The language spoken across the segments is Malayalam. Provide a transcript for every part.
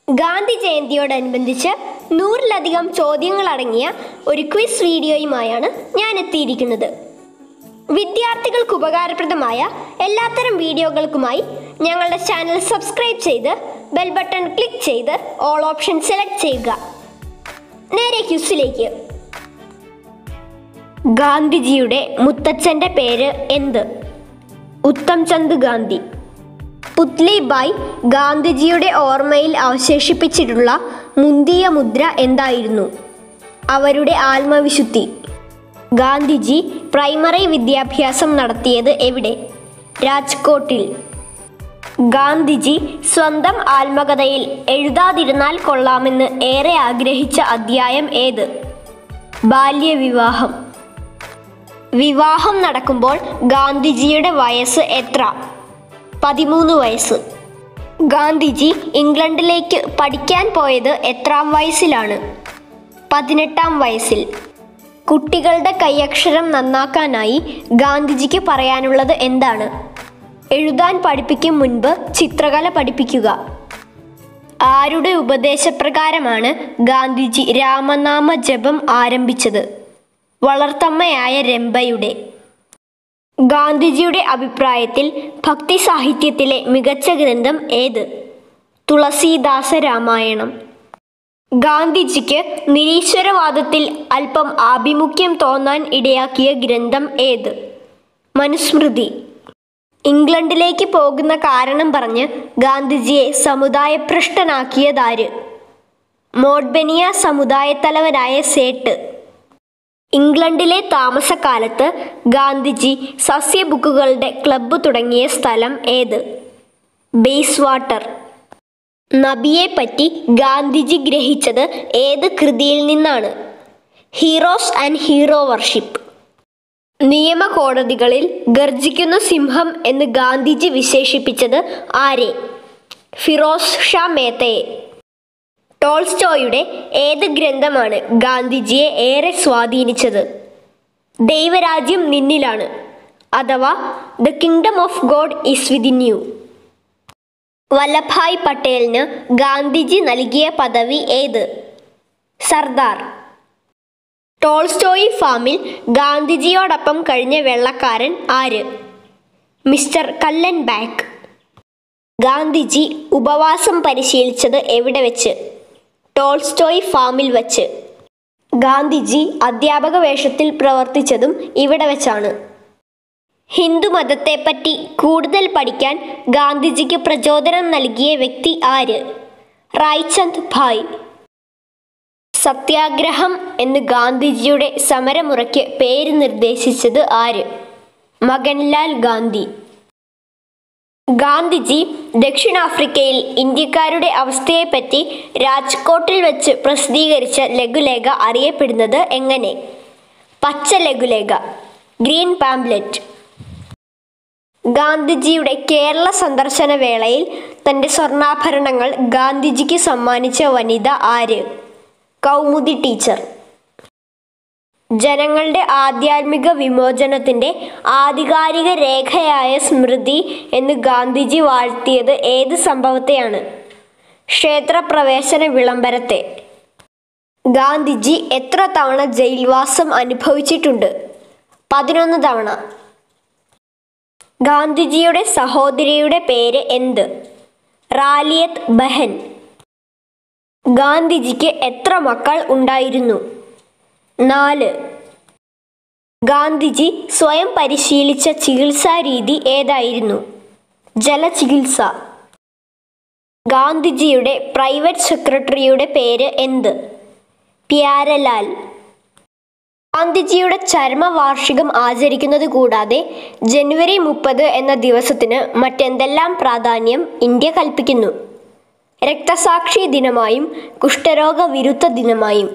ഗാന്ധി ജയന്തിയോടനുബന്ധിച്ച് നൂറിലധികം ചോദ്യങ്ങൾ അടങ്ങിയ ഒരു ക്വിസ് വീഡിയോയുമായാണ് ഞാൻ എത്തിയിരിക്കുന്നത് വിദ്യാർത്ഥികൾക്ക് ഉപകാരപ്രദമായ എല്ലാത്തരം വീഡിയോകൾക്കുമായി ഞങ്ങളുടെ ചാനൽ സബ്സ്ക്രൈബ് ചെയ്ത് ബെൽ ബട്ടൺ ക്ലിക്ക് ചെയ്ത് ഓൾ ഓപ്ഷൻ സെലക്ട് ചെയ്യുക നേരെ ക്വിസിലേക്ക് ഗാന്ധിജിയുടെ മുത്തച്ഛൻ്റെ പേര് എന്ത് ഉത്തം ചന്ദ് ഗാന്ധി പുത്ലി ബായ് ഗാന്ധിജിയുടെ ഓർമ്മയിൽ അവശേഷിപ്പിച്ചിട്ടുള്ള മുന്തിയ മുദ്ര എന്തായിരുന്നു അവരുടെ ആത്മവിശുദ്ധി ഗാന്ധിജി പ്രൈമറി വിദ്യാഭ്യാസം നടത്തിയത് എവിടെ രാജ്കോട്ടിൽ ഗാന്ധിജി സ്വന്തം ആത്മകഥയിൽ എഴുതാതിരുന്നാൽ കൊള്ളാമെന്ന് ഏറെ ആഗ്രഹിച്ച അധ്യായം ഏത് ബാല്യവിവാഹം വിവാഹം നടക്കുമ്പോൾ ഗാന്ധിജിയുടെ വയസ്സ് എത്ര പതിമൂന്ന് വയസ്സ് ഗാന്ധിജി ഇംഗ്ലണ്ടിലേക്ക് പഠിക്കാൻ പോയത് എത്രാം വയസ്സിലാണ് പതിനെട്ടാം വയസ്സിൽ കുട്ടികളുടെ കൈയക്ഷരം നന്നാക്കാനായി ഗാന്ധിജിക്ക് പറയാനുള്ളത് എന്താണ് എഴുതാൻ പഠിപ്പിക്കും മുൻപ് ചിത്രകല പഠിപ്പിക്കുക ആരുടെ ഉപദേശപ്രകാരമാണ് ഗാന്ധിജി രാമനാമ ജപം ആരംഭിച്ചത് വളർത്തമ്മയായ രംഭയുടെ ഗാന്ധിജിയുടെ അഭിപ്രായത്തിൽ ഭക്തി സാഹിത്യത്തിലെ മികച്ച ഗ്രന്ഥം ഏത് തുളസീദാസ രാമായണം ഗാന്ധിജിക്ക് നിരീശ്വരവാദത്തിൽ അല്പം ആഭിമുഖ്യം തോന്നാൻ ഇടയാക്കിയ ഗ്രന്ഥം ഏത് മനുസ്മൃതി ഇംഗ്ലണ്ടിലേക്ക് പോകുന്ന കാരണം പറഞ്ഞ് ഗാന്ധിജിയെ സമുദായഭ്രഷ്ടനാക്കിയതാര് മോഡ്ബനിയ സമുദായത്തലവനായ സേട്ട് ഇംഗ്ലണ്ടിലെ താമസക്കാലത്ത് ഗാന്ധിജി സസ്യ ബുക്കുകളുടെ ക്ലബ്ബ് തുടങ്ങിയ സ്ഥലം ഏത് ബേസ് വാട്ടർ നബിയെ പറ്റി ഗാന്ധിജി ഗ്രഹിച്ചത് ഏത് കൃതിയിൽ നിന്നാണ് ഹീറോസ് ആൻഡ് ഹീറോ വർഷിപ്പ് നിയമ കോടതികളിൽ ഗർജിക്കുന്ന സിംഹം എന്ന് ഗാന്ധിജി വിശേഷിപ്പിച്ചത് ആരെ ഫിറോസ് ഷാ മേത്തയെ ടോൾസ്റ്റോയുടെ ഏത് ഗ്രന്ഥമാണ് ഗാന്ധിജിയെ ഏറെ സ്വാധീനിച്ചത് ദൈവരാജ്യം നിന്നിലാണ് അഥവാ the kingdom of God is within you Vallabhbhai പട്ടേലിന് ഗാന്ധിജി നൽകിയ പദവി ഏത് സർദാർ ടോൾസ്റ്റോയി ഫാമിൽ ഗാന്ധിജിയോടൊപ്പം കഴിഞ്ഞ വെള്ളക്കാരൻ ആര് മിസ്റ്റർ കല്ലൻ ബാക്ക് ഗാന്ധിജി ഉപവാസം പരിശീലിച്ചത് എവിടെ വെച്ച് ടോൾസ്റ്റോയ് ഫാമിൽ വച്ച് ഗാന്ധിജി അധ്യാപക വേഷത്തിൽ പ്രവർത്തിച്ചതും ഇവിടെ വെച്ചാണ് ഹിന്ദുമതത്തെപ്പറ്റി കൂടുതൽ പഠിക്കാൻ ഗാന്ധിജിക്ക് പ്രചോദനം നൽകിയ വ്യക്തി ആര് റായ്ചന്ദ് ഭായ് സത്യാഗ്രഹം എന്ന് ഗാന്ധിജിയുടെ സമരമുറയ്ക്ക് പേര് നിർദ്ദേശിച്ചത് ആര് മകൻലാൽ ഗാന്ധി ഗാന്ധിജി ദക്ഷിണാഫ്രിക്കയിൽ ഇന്ത്യക്കാരുടെ അവസ്ഥയെപ്പറ്റി രാജ്കോട്ടിൽ വെച്ച് പ്രസിദ്ധീകരിച്ച ലഘുലേഖ അറിയപ്പെടുന്നത് എങ്ങനെ പച്ച ലഘുലേഖ ഗ്രീൻ പാംപ്ലെറ്റ് ഗാന്ധിജിയുടെ കേരള സന്ദർശന വേളയിൽ തൻ്റെ സ്വർണ്ണാഭരണങ്ങൾ ഗാന്ധിജിക്ക് സമ്മാനിച്ച വനിത ആര് കൗമുദി ടീച്ചർ ജനങ്ങളുടെ ആധ്യാത്മിക വിമോചനത്തിന്റെ ആധികാരിക രേഖയായ സ്മൃതി എന്ന് ഗാന്ധിജി വാഴ്ത്തിയത് ഏത് സംഭവത്തെയാണ് ക്ഷേത്രപ്രവേശന വിളംബരത്തെ ഗാന്ധിജി എത്ര തവണ ജയിൽവാസം അനുഭവിച്ചിട്ടുണ്ട് പതിനൊന്ന് തവണ ഗാന്ധിജിയുടെ സഹോദരിയുടെ പേര് എന്ത് റാലിയത്ത് ബഹൻ ഗാന്ധിജിക്ക് എത്ര മക്കൾ ഉണ്ടായിരുന്നു നാല് ഗാന്ധിജി സ്വയം പരിശീലിച്ച ചികിത്സാ രീതി ഏതായിരുന്നു ജലചികിത്സ ഗാന്ധിജിയുടെ പ്രൈവറ്റ് സെക്രട്ടറിയുടെ പേര് എന്ത് പ്യാരലാൽ ഗാന്ധിജിയുടെ ചരമവാർഷികം ആചരിക്കുന്നത് കൂടാതെ ജനുവരി മുപ്പത് എന്ന ദിവസത്തിന് മറ്റെന്തെല്ലാം പ്രാധാന്യം ഇന്ത്യ കൽപ്പിക്കുന്നു രക്തസാക്ഷി ദിനമായും കുഷ്ഠരോഗ വിരുദ്ധ ദിനമായും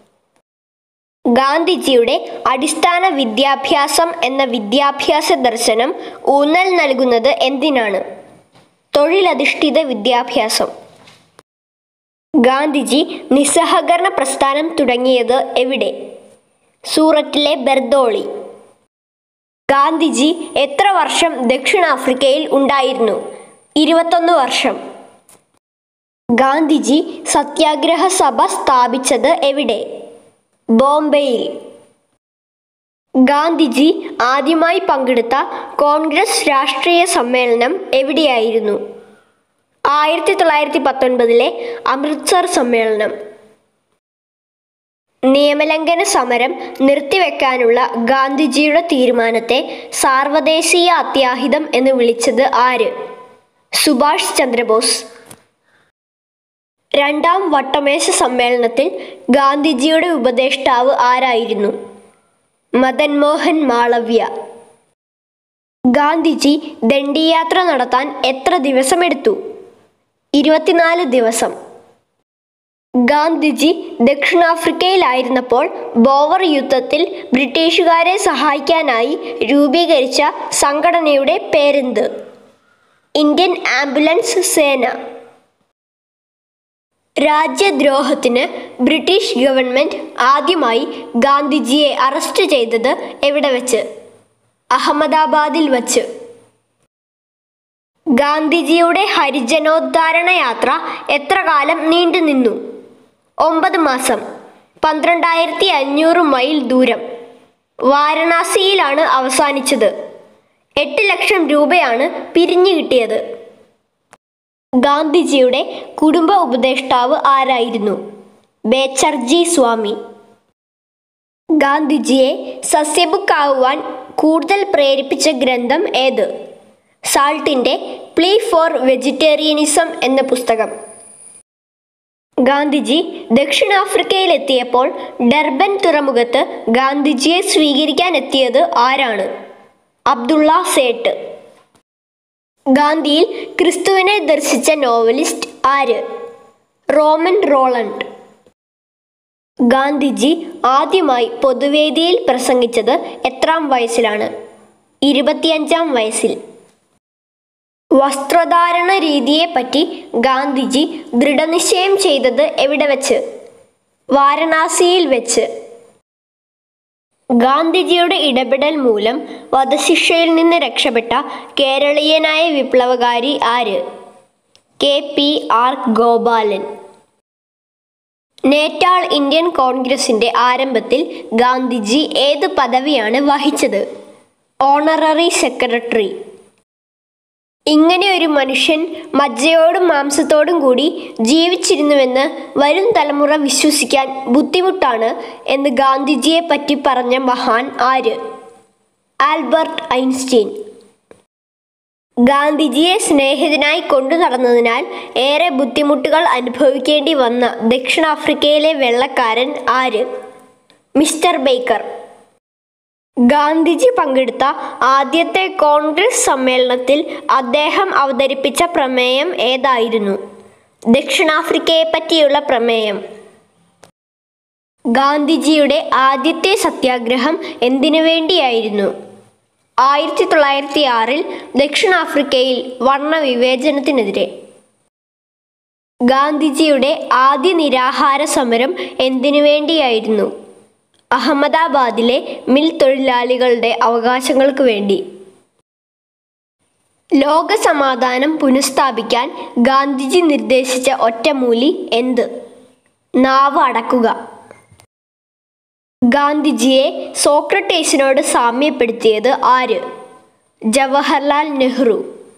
ഗാന്ധിജിയുടെ അടിസ്ഥാന വിദ്യാഭ്യാസം എന്ന വിദ്യാഭ്യാസ ദർശനം ഊന്നൽ നൽകുന്നത് എന്തിനാണ് തൊഴിലധിഷ്ഠിത വിദ്യാഭ്യാസം ഗാന്ധിജി നിസ്സഹകരണ പ്രസ്ഥാനം തുടങ്ങിയത് എവിടെ സൂററ്റിലെ ബെർദോളി ഗാന്ധിജി എത്ര വർഷം ദക്ഷിണാഫ്രിക്കയിൽ ഉണ്ടായിരുന്നു ഇരുപത്തൊന്ന് വർഷം ഗാന്ധിജി സത്യാഗ്രഹ സഭ സ്ഥാപിച്ചത് എവിടെ ബോംബെയിൽ ഗാന്ധിജി ആദ്യമായി പങ്കെടുത്ത കോൺഗ്രസ് രാഷ്ട്രീയ സമ്മേളനം എവിടെയായിരുന്നു ആയിരത്തി തൊള്ളായിരത്തി പത്തൊൻപതിലെ അമൃത്സർ സമ്മേളനം നിയമലംഘന സമരം നിർത്തിവെക്കാനുള്ള ഗാന്ധിജിയുടെ തീരുമാനത്തെ സാർവദേശീയ അത്യാഹിതം എന്ന് വിളിച്ചത് ആര് സുഭാഷ് ചന്ദ്രബോസ് രണ്ടാം വട്ടമേശ സമ്മേളനത്തിൽ ഗാന്ധിജിയുടെ ഉപദേഷ്ടാവ് ആരായിരുന്നു മദൻ മോഹൻ മാളവ്യ ഗാന്ധിജി ദണ്ഡിയാത്ര നടത്താൻ എത്ര ദിവസമെടുത്തു ഇരുപത്തിനാല് ദിവസം ഗാന്ധിജി ദക്ഷിണാഫ്രിക്കയിലായിരുന്നപ്പോൾ ബോവർ യുദ്ധത്തിൽ ബ്രിട്ടീഷുകാരെ സഹായിക്കാനായി രൂപീകരിച്ച സംഘടനയുടെ പേരെന്ത് ഇന്ത്യൻ ആംബുലൻസ് സേന രാജ്യദ്രോഹത്തിന് ബ്രിട്ടീഷ് ഗവൺമെന്റ് ആദ്യമായി ഗാന്ധിജിയെ അറസ്റ്റ് ചെയ്തത് എവിടെ വെച്ച് അഹമ്മദാബാദിൽ വച്ച് ഗാന്ധിജിയുടെ ഹരിജനോദ്ധാരണ യാത്ര എത്ര കാലം നീണ്ടുനിന്നു ഒമ്പത് മാസം പന്ത്രണ്ടായിരത്തി അഞ്ഞൂറ് മൈൽ ദൂരം വാരണാസിയിലാണ് അവസാനിച്ചത് എട്ട് ലക്ഷം രൂപയാണ് പിരിഞ്ഞു കിട്ടിയത് ഗാന്ധിജിയുടെ കുടുംബ ഉപദേഷ്ടാവ് ആരായിരുന്നു ബേച്ചർജി സ്വാമി ഗാന്ധിജിയെ സസ്യബുക്കാവുവാൻ കൂടുതൽ പ്രേരിപ്പിച്ച ഗ്രന്ഥം ഏത് സാൾട്ടിൻ്റെ പ്ലീ ഫോർ വെജിറ്റേറിയനിസം എന്ന പുസ്തകം ഗാന്ധിജി ദക്ഷിണാഫ്രിക്കയിലെത്തിയപ്പോൾ ഡർബൻ തുറമുഖത്ത് ഗാന്ധിജിയെ സ്വീകരിക്കാൻ എത്തിയത് ആരാണ് അബ്ദുള്ള സേട്ട് ഗാന്ധിയിൽ ക്രിസ്തുവിനെ ദർശിച്ച നോവലിസ്റ്റ് ആര് റോമൻ റോളണ്ട് ഗാന്ധിജി ആദ്യമായി പൊതുവേദിയിൽ പ്രസംഗിച്ചത് എത്രാം വയസ്സിലാണ് ഇരുപത്തിയഞ്ചാം വയസ്സിൽ വസ്ത്രധാരണ രീതിയെപ്പറ്റി ഗാന്ധിജി ദൃഢനിശ്ചയം ചെയ്തത് എവിടെ വെച്ച് വാരണാസിയിൽ വെച്ച് ഗാന്ധിജിയുടെ ഇടപെടൽ മൂലം വധശിക്ഷയിൽ നിന്ന് രക്ഷപ്പെട്ട കേരളീയനായ വിപ്ലവകാരി ആര് K P R Gopalan Natal Indian കോൺഗ്രസിന്റെ ആരംഭത്തിൽ ഗാന്ധിജി ഏത് പദവിയാണ് വഹിച്ചത് ഓണററി സെക്രട്ടറി ഇങ്ങനെ ഒരു മനുഷ്യൻ മജ്ജയോടും മാംസത്തോടും കൂടി ജീവിച്ചിരുന്നുവെന്ന് വരും തലമുറ വിശ്വസിക്കാൻ ബുദ്ധിമുട്ടാണ് എന്ന് ഗാന്ധിജിയെ പറ്റി പറഞ്ഞ മഹാൻ ആര് ആൽബർട്ട് ഐൻസ്റ്റീൻ ഗാന്ധിജിയെ സ്നേഹിതനായി കൊണ്ടു നടന്നതിനാൽ ഏറെ ബുദ്ധിമുട്ടുകൾ അനുഭവിക്കേണ്ടി വന്ന ദക്ഷിണാഫ്രിക്കയിലെ വെള്ളക്കാരൻ ആര് മിസ്റ്റർ ബേക്കർ ഗാന്ധിജി പങ്കെടുത്ത ആദ്യത്തെ കോൺഗ്രസ് സമ്മേളനത്തിൽ അദ്ദേഹം അവതരിപ്പിച്ച പ്രമേയം ഏതായിരുന്നു ദക്ഷിണാഫ്രിക്കയെ പറ്റിയുള്ള പ്രമേയം ഗാന്ധിജിയുടെ ആദ്യത്തെ സത്യാഗ്രഹം എന്തിനു വേണ്ടിയായിരുന്നു ആയിരത്തി തൊള്ളായിരത്തി ആറിൽ ദക്ഷിണാഫ്രിക്കയിൽ വർണ്ണവിവേചനത്തിനെതിരെ ഗാന്ധിജിയുടെ ആദ്യ നിരാഹാര സമരം എന്തിനു വേണ്ടിയായിരുന്നു അഹമ്മദാബാദിലെ മിൽ തൊഴിലാളികളുടെ അവകാശങ്ങൾക്ക് വേണ്ടി ലോക സമാധാനം പുനഃസ്ഥാപിക്കാൻ ഗാന്ധിജി നിർദ്ദേശിച്ച ഒറ്റമൂലി എന്ത് നാവ് അടക്കുക ഗാന്ധിജിയെ സോക്രട്ടീസിനോട് സാമ്യപ്പെടുത്തിയത് ആര് ജവഹർലാൽ നെഹ്റു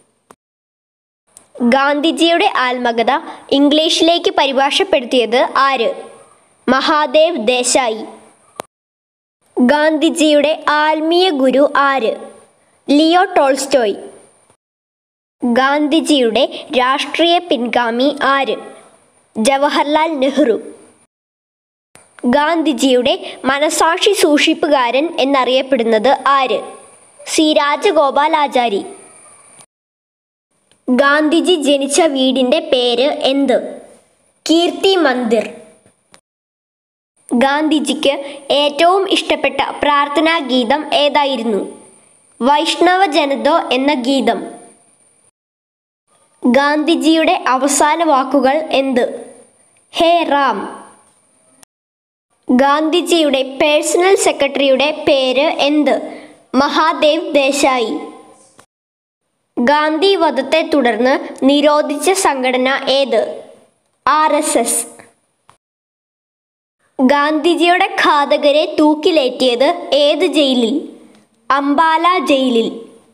ഗാന്ധിജിയുടെ ആത്മകഥ ഇംഗ്ലീഷിലേക്ക് പരിഭാഷപ്പെടുത്തിയത് ആര് മഹാദേവ് ദേശായി ഗാന്ധിജിയുടെ ആത്മീയ ഗുരു ആര് ലിയോ ടോൾസ്റ്റോയ് ഗാന്ധിജിയുടെ രാഷ്ട്രീയ പിൻഗാമി ആര് ജവഹർലാൽ നെഹ്റു ഗാന്ധിജിയുടെ മനസാക്ഷി സൂക്ഷിപ്പുകാരൻ എന്നറിയപ്പെടുന്നത് ആര് സി രാജഗോപാലാചാരി ഗാന്ധിജി ജനിച്ച വീടിന്റെ പേര് എന്ത് കീർത്തി മന്ദിർ ഗാന്ധിജിക്ക് ഏറ്റവും ഇഷ്ടപ്പെട്ട പ്രാർത്ഥനാ ഗീതം ഏതായിരുന്നു വൈഷ്ണവ ജനതോ എന്ന ഗീതം ഗാന്ധിജിയുടെ അവസാന വാക്കുകൾ എന്ത് ഹേ റാം ഗാന്ധിജിയുടെ പേഴ്സണൽ സെക്രട്ടറിയുടെ പേര് എന്ത് മഹാദേവ് ദേശായി ഗാന്ധി വധത്തെ തുടർന്ന് നിരോധിച്ച സംഘടന ഏത് ആർ എസ് എസ് ഗാന്ധിജിയുടെ ഘാതകരെ തൂക്കിലേറ്റിയത് ഏത് ജയിലിൽ അംബാല ജയിലിൽ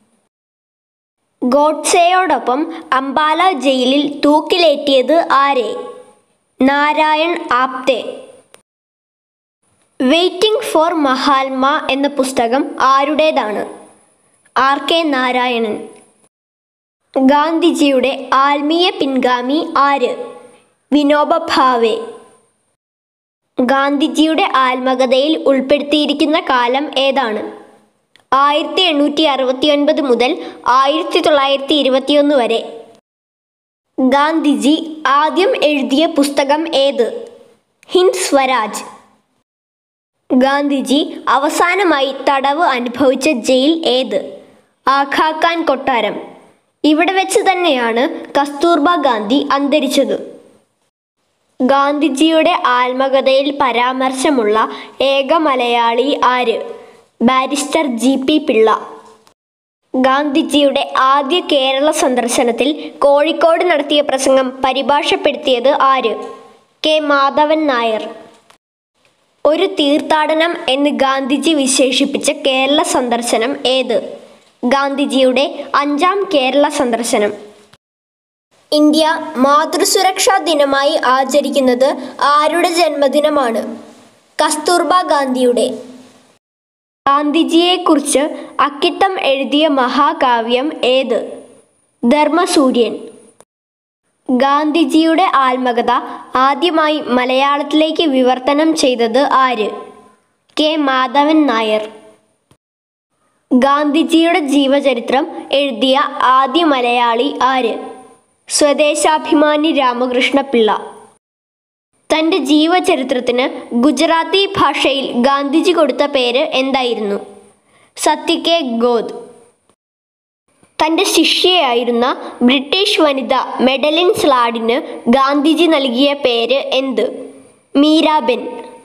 ഗോഡ്സെയോടൊപ്പം അംബാല ജയിലിൽ തൂക്കിലേറ്റിയത് ആരെ നാരായൺ ആപ്തെ വെയിറ്റിംഗ് ഫോർ മഹാത്മ എന്ന പുസ്തകം ആരുടേതാണ് ആർ കെ നാരായണൻ ഗാന്ധിജിയുടെ ആത്മീയ പിൻഗാമി ആര് വിനോബ ഭാവെ ഗാന്ധിജിയുടെ ആത്മകഥയിൽ ഉൾപ്പെടുത്തിയിരിക്കുന്ന കാലം ഏതാണ് ആയിരത്തി എണ്ണൂറ്റി അറുപത്തി ഒൻപത് മുതൽ ആയിരത്തി തൊള്ളായിരത്തി ഇരുപത്തിയൊന്ന് വരെ ഗാന്ധിജി ആദ്യം എഴുതിയ പുസ്തകം ഏത് ഹിന്ദ് സ്വരാജ് ഗാന്ധിജി അവസാനമായി തടവ് അനുഭവിച്ച ജയിൽ ഏത് ആഖാഖാൻ കൊട്ടാരം ഇവിടെ വെച്ച് തന്നെയാണ് കസ്തൂർബ ഗാന്ധി അന്തരിച്ചത് ഗാന്ധിജിയുടെ ആത്മകഥയിൽ പരാമർശമുള്ള ഏക മലയാളി ആര് ബാരിസ്റ്റർ ജി പി പിള്ള ഗാന്ധിജിയുടെ ആദ്യ കേരള സന്ദർശനത്തിൽ കോഴിക്കോട് നടത്തിയ പ്രസംഗം പരിഭാഷപ്പെടുത്തിയത് ആര് കെ മാധവൻ നായർ ഒരു തീർത്ഥാടനം എന്ന് ഗാന്ധിജി വിശേഷിപ്പിച്ച കേരള സന്ദർശനം ഏത് ഗാന്ധിജിയുടെ അഞ്ചാം കേരള സന്ദർശനം ഇന്ത്യ മാതൃസുരക്ഷാ ദിനമായി ആചരിക്കുന്നത് ആരുടെ ജന്മദിനമാണ് കസ്തൂർബ ഗാന്ധിയുടെ ഗാന്ധിജിയെക്കുറിച്ച് അക്കിത്തം എഴുതിയ മഹാകാവ്യം ഏത് ധർമ്മസൂര്യൻ ഗാന്ധിജിയുടെ ആത്മകഥ ആദ്യമായി മലയാളത്തിലേക്ക് വിവർത്തനം ചെയ്തത് ആര് കെ മാധവൻ നായർ ഗാന്ധിജിയുടെ ജീവചരിത്രം എഴുതിയ ആദ്യ മലയാളി ആര് സ്വദേശാഭിമാനി രാമകൃഷ്ണ പിള്ള തൻ്റെ ജീവചരിത്രത്തിന് ഗുജറാത്തി ഭാഷയിൽ ഗാന്ധിജി കൊടുത്ത പേര് എന്തായിരുന്നു സത്യകെ ഗോദ് തൻ്റെ ശിഷ്യയായിരുന്ന ബ്രിട്ടീഷ് വനിത മെഡലിൻ സ്ലാഡിന് ഗാന്ധിജി നൽകിയ പേര് എന്ത് മീരാബെൻ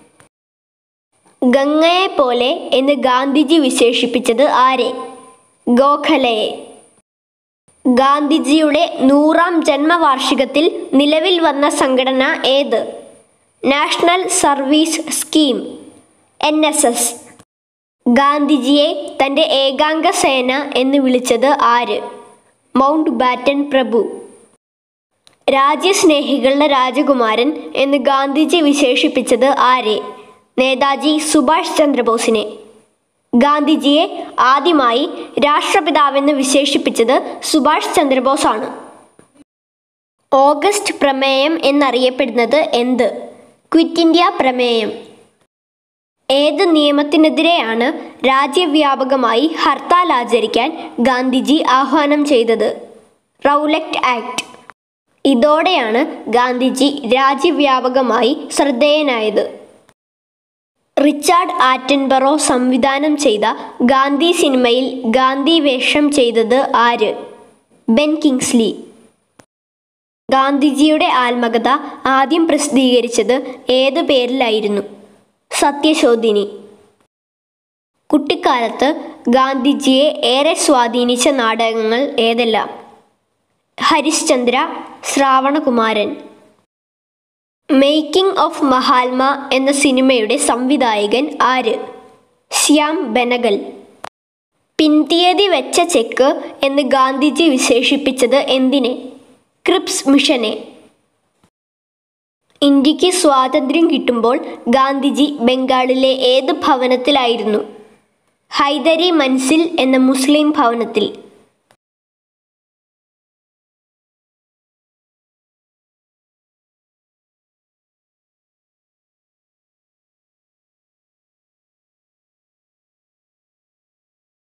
ഗംഗയെ പോലെ എന്ന് ഗാന്ധിജി വിശേഷിപ്പിച്ചത് ആരെ ഗോഖലയെ ഗാന്ധിജിയുടെ നൂറാം ജന്മവാർഷികത്തിൽ നിലവിൽ വന്ന സംഘടന ഏത് national service scheme N S S ഗാന്ധിജിയെ തൻ്റെ ഏകാംഗ സേന എന്ന് വിളിച്ചത് ആര് മൗണ്ട് ബാറ്റൻ പ്രഭു രാജ്യസ്നേഹികളുടെ രാജകുമാരൻ എന്ന് ഗാന്ധിജി വിശേഷിപ്പിച്ചത് ആരെ നേതാജി സുഭാഷ് ചന്ദ്രബോസിനെ ഗാന്ധിജിയെ ആദ്യമായി രാഷ്ട്രപിതാവെന്ന് വിശേഷിപ്പിച്ചത് സുഭാഷ് ചന്ദ്രബോസ് ആണ് ഓഗസ്റ്റ് പ്രമേയം എന്നറിയപ്പെടുന്നത് എന്ത് ക്വിറ്റ് ഇന്ത്യ പ്രമേയം ഏത് നിയമത്തിനെതിരെയാണ് രാജ്യവ്യാപകമായി ഹർത്താൽ ആചരിക്കാൻ ഗാന്ധിജി ആഹ്വാനം ചെയ്തത് റൗലക്റ്റ് ആക്ട് ഇതോടെയാണ് ഗാന്ധിജി രാജ്യവ്യാപകമായി ശ്രദ്ധേയനായത് റിച്ചാർഡ് ആറ്റൻബറോ സംവിധാനം ചെയ്ത ഗാന്ധി സിനിമയിൽ ഗാന്ധി വേഷം ചെയ്തത് ആര് ബെൻ കിങ്സ്ലി ഗാന്ധിജിയുടെ ആത്മകഥ ആദ്യം പ്രസിദ്ധീകരിച്ചത് ഏത് പേരിലായിരുന്നു സത്യശോധിനി കുട്ടിക്കാലത്ത് ഗാന്ധിജിയെ ഏറെ സ്വാധീനിച്ച നാടകങ്ങൾ ഏതെല്ലാം ഹരിശ്ചന്ദ്ര ശ്രാവണകുമാരൻ മേക്കിംഗ് ഓഫ് മഹാത്മ എന്ന സിനിമയുടെ സംവിധായകൻ ആര് ശ്യാം ബെനഗൽ പിൻതീയതി വെച്ച ചെക്ക് എന്ന് ഗാന്ധിജി വിശേഷിപ്പിച്ചത് എന്തിനെ ക്രിപ്സ് മിഷനെ ഇന്ത്യക്ക് സ്വാതന്ത്ര്യം കിട്ടുമ്പോൾ ഗാന്ധിജി ബംഗാളിലെ ഏത് ഭവനത്തിലായിരുന്നു ഹൈദരി മൻസിൽ എന്ന മുസ്ലിം ഭവനത്തിൽ